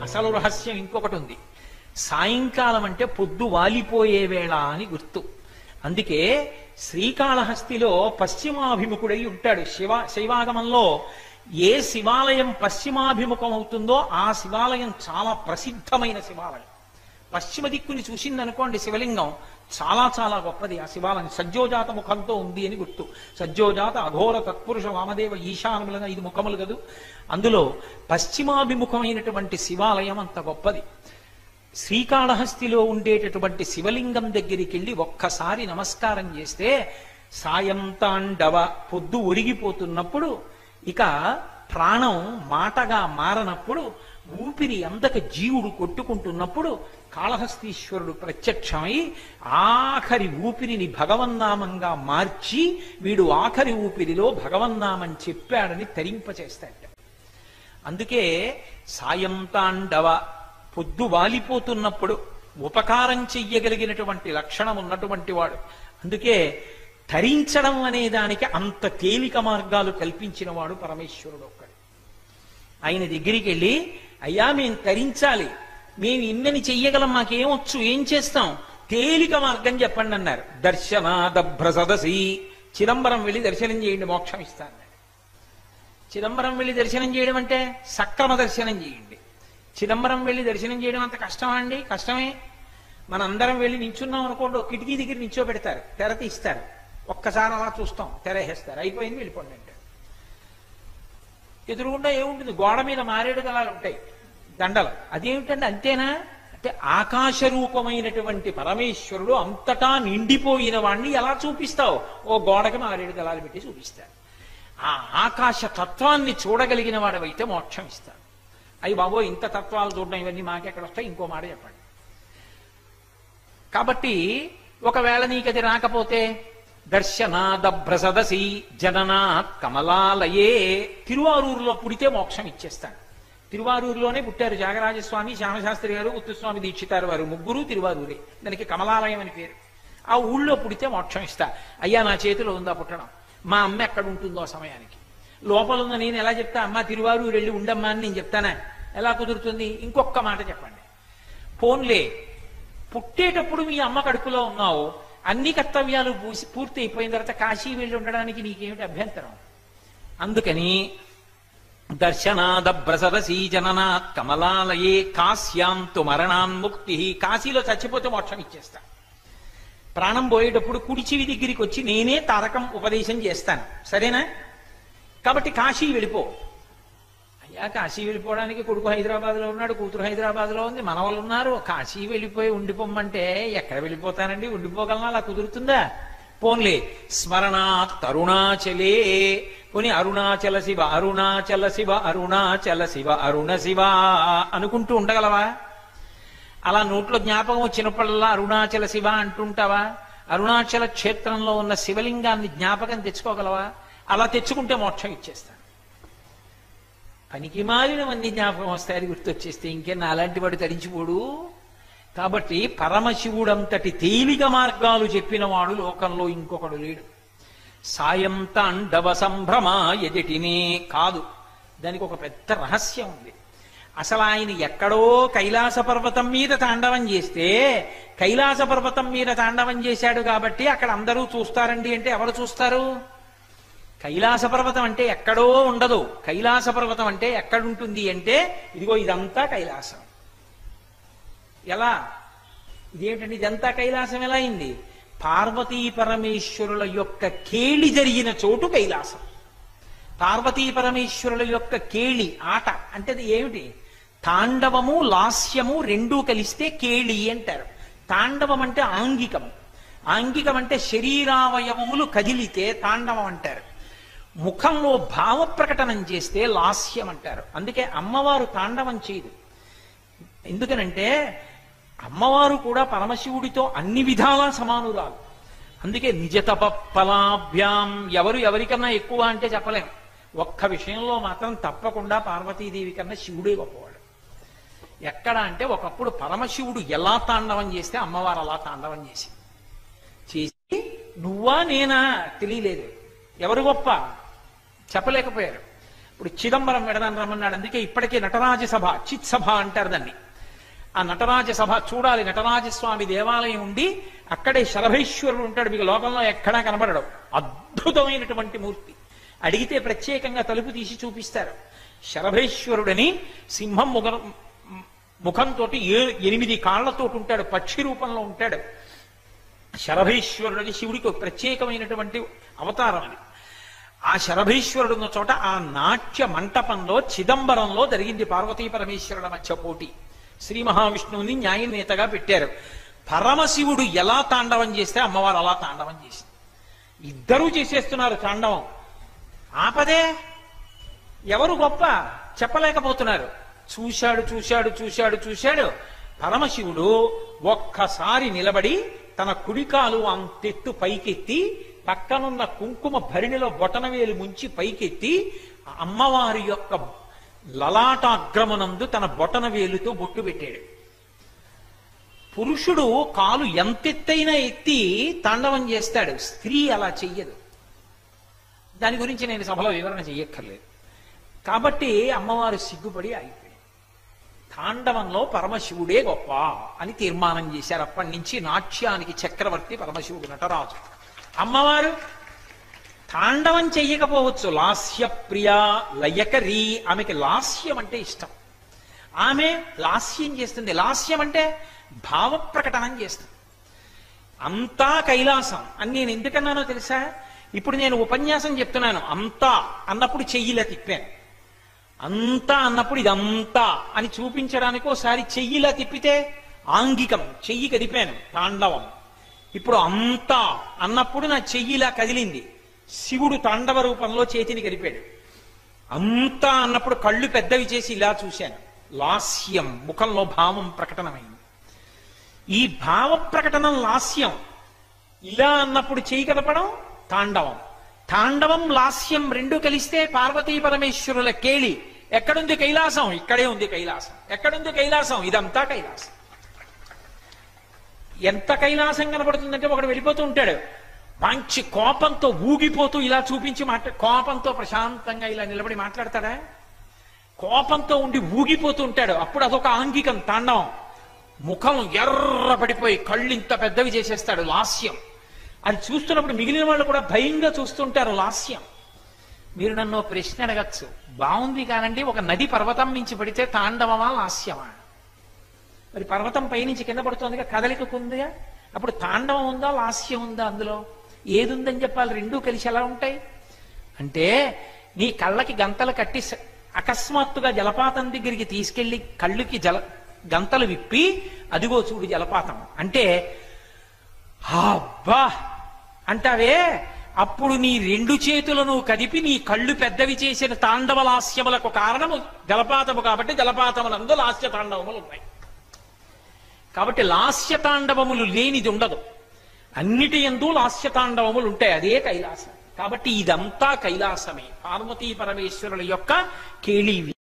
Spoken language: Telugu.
అసలు రహస్యం ఇంకొకటి ఉంది సాయంకాలం అంటే పొద్దు వాలిపోయే వేళ అని గుర్తు అందుకే శ్రీకాళహస్తిలో పశ్చిమాభిముఖుడై ఉంటాడు శివ శైవాగమంలో ఏ శివాలయం పశ్చిమాభిముఖం అవుతుందో ఆ శివాలయం చాలా ప్రసిద్ధమైన శివాలయం పశ్చిమ దిక్కుని చూసిందనుకోండి శివలింగం చాలా చాలా గొప్పది ఆ శివాలయం సజ్జోజాత ముఖంతో ఉంది అని గుర్తు సజ్జోజాత అఘోర తత్పురుష వామదేవ ఈశానములుగా ఐదు ముఖములు కదూ అందులో పశ్చిమాభిముఖమైనటువంటి శివాలయం అంత గొప్పది శ్రీకాళహస్తిలో ఉండేటటువంటి శివలింగం దగ్గరికి వెళ్ళి ఒక్కసారి నమస్కారం చేస్తే సాయంతాండవ పొద్దు ఒరిగిపోతున్నప్పుడు ఇక ప్రాణం మాటగా మారనప్పుడు ఊపిరి అందక జీవుడు కొట్టుకుంటున్నప్పుడు కాళహస్తీశ్వరుడు ప్రత్యక్షమై ఆఖరి ఊపిరిని భగవన్నామంగా మార్చి వీడు ఆఖరి ఊపిరిలో భగవన్నామం చెప్పాడని తరింపచేస్తాడు అందుకే సాయంతాండవ పొద్దు వాలిపోతున్నప్పుడు ఉపకారం చెయ్యగలిగినటువంటి లక్షణం ఉన్నటువంటి వాడు అందుకే తరించడం అనే దానికి అంత తేలిక మార్గాలు కల్పించిన వాడు పరమేశ్వరుడు ఒక్కడు ఆయన దగ్గరికి వెళ్ళి అయ్యా మేము తరించాలి మేము ఇన్నని చెయ్యగలం మాకేమొచ్చు ఏం చేస్తాం తేలిక మార్గం చెప్పండి అన్నారు దర్శనాదభ్ర సదసి చిదంబరం వెళ్ళి దర్శనం చేయండి మోక్షం ఇస్తాను చిదంబరం వెళ్ళి దర్శనం చేయడం అంటే సక్రమ దర్శనం చేయండి చిదంబరం వెళ్ళి దర్శనం చేయడం అంత కష్టమా అండి కష్టమే మనందరం వెళ్ళి నించున్నాం అనుకోండి ఒక కిటికీ దగ్గర నించో పెడతారు తెర తీస్తారు ఒక్కసారి అలా చూస్తాం తెరేసేస్తారు అయిపోయింది వెళ్ళిపోండి అంటే ఎదురుగుండా ఏముంటుంది గోడ మీద మారేడు దళాలు ఉంటాయి దండలు అదేమిటండి అంతేనా అంటే ఆకాశ రూపమైనటువంటి పరమేశ్వరుడు అంతటా నిండిపోయిన వాణ్ణి ఎలా చూపిస్తావు ఓ గోడకి మారేడు దళాలు పెట్టి చూపిస్తారు ఆ ఆకాశ తత్వాన్ని చూడగలిగిన వాడవైతే మోక్షం ఇస్తాడు అయ్యి బాబో ఇంత తత్వాలు చూడడం ఇవన్నీ మాకెక్కడ వస్తాయి ఇంకో మాట చెప్పండి కాబట్టి ఒకవేళ నీకది రాకపోతే దర్శనాదభ్ర సదసి జననాత్ కమలాలయే తిరువారూరులో పుడితే మోక్షం ఇచ్చేస్తాడు తిరువారూరులోనే పుట్టారు త్యాగరాజస్వామి శ్యామశాస్త్రి గారు ముత్తుస్వామి దీక్షితారు వారు ముగ్గురు తిరువారూరే దానికి కమలాలయం అని పేరు ఆ ఊళ్ళో పుడితే మోక్షం ఇస్తా అయ్యా నా చేతిలో ఉందా పుట్టడం మా అమ్మ ఎక్కడ ఉంటుందో ఆ సమయానికి లోపల ఉన్న నేను ఎలా చెప్తా అమ్మ తిరువారూరు వెళ్ళి ఉండమ్మా అని నేను చెప్తానా ఎలా కుదురుతుంది ఇంకొక మాట చెప్పండి పోన్లే పుట్టేటప్పుడు మీ అమ్మ కడుపులో ఉన్నావు అన్ని కర్తవ్యాలు పూసి పూర్తి అయిపోయిన తర్వాత కాశీ వెళ్ళి ఉండడానికి నీకేమిటి అభ్యంతరం అందుకని దర్శనాదభ్రసరసీ జననాత్ కమలాలయే కాశ్యాంతు మరణాన్ముక్తి కాశీలో చచ్చిపోతే మోక్షం ఇచ్చేస్తా ప్రాణం పోయేటప్పుడు కుడి చెవి దగ్గరికి వచ్చి నేనే తారకం ఉపదేశం చేస్తాను సరేనా కాబట్టి కాశీ వెళ్ళిపో అయ్యా కాశీ వెళ్ళిపోవడానికి కొడుకు హైదరాబాద్లో ఉన్నాడు కూతురు హైదరాబాద్లో ఉంది మన వాళ్ళు ఉన్నారు కాశీ వెళ్ళిపోయి ఉండిపోమ్మంటే ఎక్కడ వెళ్ళిపోతానండి ఉండిపోగలనా అలా కుదురుతుందా పోన్లే స్మరణాత్ తరుణాచలే కొని అరుణాచల శివ అరుణాచల శివ అరుణాచల శివ అరుణ శివ అనుకుంటూ ఉండగలవా అలా నోట్లో జ్ఞాపకం వచ్చినప్పుడల్లా అరుణాచల శివ అంటుంటావా అరుణాచల క్షేత్రంలో ఉన్న శివలింగాన్ని జ్ఞాపకం తెచ్చుకోగలవా అలా తెచ్చుకుంటే మోక్షం ఇచ్చేస్తాను పనికి మాలినవన్నీ జ్ఞాపకం వస్తాయి అది గుర్తొచ్చేస్తే ఇంకే నా అలాంటి వాడు తరించిపోడు కాబట్టి పరమశివుడంతటి తేలిక మార్గాలు చెప్పినవాడు లోకంలో ఇంకొకడు లేడు సాయం తాండవ సంభ్రమ ఎదిటినే కాదు దానికి ఒక పెద్ద రహస్యం ఉంది అసలు ఆయన ఎక్కడో కైలాస పర్వతం మీద తాండవం చేస్తే కైలాస పర్వతం మీద తాండవం చేశాడు కాబట్టి అక్కడ అందరూ చూస్తారండి అంటే ఎవరు చూస్తారు కైలాస పర్వతం అంటే ఎక్కడో ఉండదు కైలాస పర్వతం అంటే ఎక్కడుంటుంది అంటే ఇదిగో ఇదంతా కైలాసం ఎలా ఇదేంటండి ఇదంతా కైలాసం ఎలా అయింది పార్వతీ పరమేశ్వరుల యొక్క కేళి జరిగిన చోటు కైలాసం పార్వతీ పరమేశ్వరుల యొక్క కేళి ఆట అంటే అది ఏమిటి తాండవము లాస్యము రెండూ కలిస్తే కేళి అంటారు తాండవం అంటే ఆంగికం ఆంగికం అంటే శరీరావయవములు కదిలితే తాండవం అంటారు ముఖంలో భావ ప్రకటనం చేస్తే లాస్యం అంటారు అందుకే అమ్మవారు తాండవం చేయదు ఎందుకనంటే అమ్మవారు కూడా పరమశివుడితో అన్ని విధాలా సమానురాలు అందుకే నిజతప ఫలాభ్యాం ఎవరు ఎవరికన్నా ఎక్కువ అంటే చెప్పలేం ఒక్క విషయంలో మాత్రం తప్పకుండా పార్వతీదేవి కన్నా శివుడే గొప్పవాడు ఎక్కడ అంటే ఒకప్పుడు పరమశివుడు ఎలా తాండవం చేస్తే అమ్మవారు అలా తాండవం చేసి చేసి నువ్వా నేనా తెలియలేదు ఎవరు గొప్ప చెప్పలేకపోయారు ఇప్పుడు చిదంబరం వెడదాన్ని రమ్మన్నాడు అందుకే ఇప్పటికే నటరాజ సభ చిత్ సభ అంటారు దాన్ని ఆ నటరాజ సభ చూడాలి నటరాజస్వామి దేవాలయం ఉండి అక్కడే శరభేశ్వరుడు ఉంటాడు మీకు లోకంలో ఎక్కడా కనబడడం అద్భుతమైనటువంటి మూర్తి అడిగితే ప్రత్యేకంగా తలుపు తీసి చూపిస్తారు శరభేశ్వరుడని సింహం ముఖ ముఖంతో ఏ ఎనిమిది కాళ్లతో ఉంటాడు పక్షి రూపంలో ఉంటాడు శరభేశ్వరుడని శివుడికి ఒక ప్రత్యేకమైనటువంటి అవతారం అది ఆ శరభేశ్వరుడు ఉన్న చోట ఆ నాట్య మంటపంలో చిదంబరంలో జరిగింది పార్వతీ పరమేశ్వరుల మధ్య పోటీ శ్రీ మహావిష్ణువుని న్యాయనేతగా పెట్టారు పరమశివుడు ఎలా తాండవం చేస్తే అమ్మవారు అలా తాండవం చేసింది ఇద్దరూ చేసేస్తున్నారు తాండవం ఆపదే ఎవరు గొప్ప చెప్పలేకపోతున్నారు చూశాడు చూశాడు చూశాడు చూశాడు పరమశివుడు ఒక్కసారి నిలబడి తన కుడికాలు అంతెత్తు పైకెత్తి పక్కనున్న కుంకుమ భరిణిలో బొటనవేలు ముంచి పైకెత్తి ఆ అమ్మవారి యొక్క లలాటాగ్రమనందు తన బొటన వేలుతో బొట్టు పెట్టాడు పురుషుడు కాలు ఎంతెత్తైనా ఎత్తి తాండవం చేస్తాడు స్త్రీ అలా చెయ్యదు దాని గురించి నేను సభలో వివరణ చెయ్యక్కర్లేదు కాబట్టి అమ్మవారు సిగ్గుపడి ఆగిపోయింది తాండవంలో పరమశివుడే గొప్ప అని తీర్మానం చేశారు అప్పటి నుంచి నాట్యానికి చక్రవర్తి పరమశివుడు నటరాజు అమ్మవారు తాండవం చెయ్యకపోవచ్చు లాస్య ప్రియ లయకరి ఆమెకి లాస్యం అంటే ఇష్టం ఆమె లాస్యం చేస్తుంది లాస్యం అంటే భావ ప్రకటనం చేస్తుంది అంతా కైలాసం అని నేను ఎందుకన్నానో తెలుసా ఇప్పుడు నేను ఉపన్యాసం చెప్తున్నాను అంతా అన్నప్పుడు చెయ్యిలా తిప్పాను అంతా అన్నప్పుడు ఇదంతా అని చూపించడానికి ఒకసారి చెయ్యిలా తిప్పితే ఆంగికం చెయ్యి కదిపాను తాండవం ఇప్పుడు అంతా అన్నప్పుడు నా చెయ్యిలా కదిలింది శివుడు తాండవ రూపంలో చేతిని కదిపాడు అంతా అన్నప్పుడు కళ్ళు పెద్దవి చేసి ఇలా చూశాను లాస్యం ముఖంలో భావం ప్రకటనమైంది ఈ భావ ప్రకటనం లాస్యం ఇలా అన్నప్పుడు చేయి కదపడం తాండవం తాండవం లాస్యం రెండు కలిస్తే పార్వతీ పరమేశ్వరుల కేళి ఎక్కడుంది కైలాసం ఇక్కడే ఉంది కైలాసం ఎక్కడుంది కైలాసం ఇదంతా కైలాసం ఎంత కైలాసం కనబడుతుందంటే ఒకడు వెళ్ళిపోతూ ఉంటాడు మంచి కోపంతో ఊగిపోతూ ఇలా చూపించి మాట్లా కోపంతో ప్రశాంతంగా ఇలా నిలబడి మాట్లాడతాడా కోపంతో ఉండి ఊగిపోతూ ఉంటాడు అప్పుడు అదొక ఆంగికం తాండవం ముఖం ఎర్ర పడిపోయి కళ్ళు ఇంత పెద్దవి చేసేస్తాడు లాస్యం అది చూస్తున్నప్పుడు మిగిలిన వాళ్ళు కూడా భయంగా చూస్తుంటారు లాస్యం మీరు నన్ను ఓ ప్రశ్న అడగచ్చు బాగుంది కానండి ఒక నది పర్వతం నుంచి పడితే తాండవమా లాస్యమా మరి పర్వతం పైనుంచి కింద పడుతుందిగా కదలిక ఉందిగా అప్పుడు తాండవం ఉందా లాస్యం ఉందా అందులో ఏది ఉందని చెప్పాలి రెండూ కలిసి ఎలా ఉంటాయి అంటే నీ కళ్ళకి గంతలు కట్టి స- అకస్మాత్తుగా జలపాతం దగ్గరికి తీసుకెళ్లి కళ్ళుకి జల గంతలు విప్పి అదిగో చూడు జలపాతం అంటే అబ్బా అంటావే అప్పుడు నీ రెండు చేతులను కదిపి నీ కళ్ళు పెద్దవి చేసిన తాండవ లాస్యములకు కారణము జలపాతము కాబట్టి జలపాతములందు లాస్య తాండవములు ఉన్నాయి కాబట్టి లాస్య తాండవములు లేనిది ఉండదు అన్నిటి ఎందు లాస్య తాండవములు ఉంటాయి అదే కైలాసం కాబట్టి ఇదంతా కైలాసమే పార్వతీ పరమేశ్వరుల యొక్క కేళీవి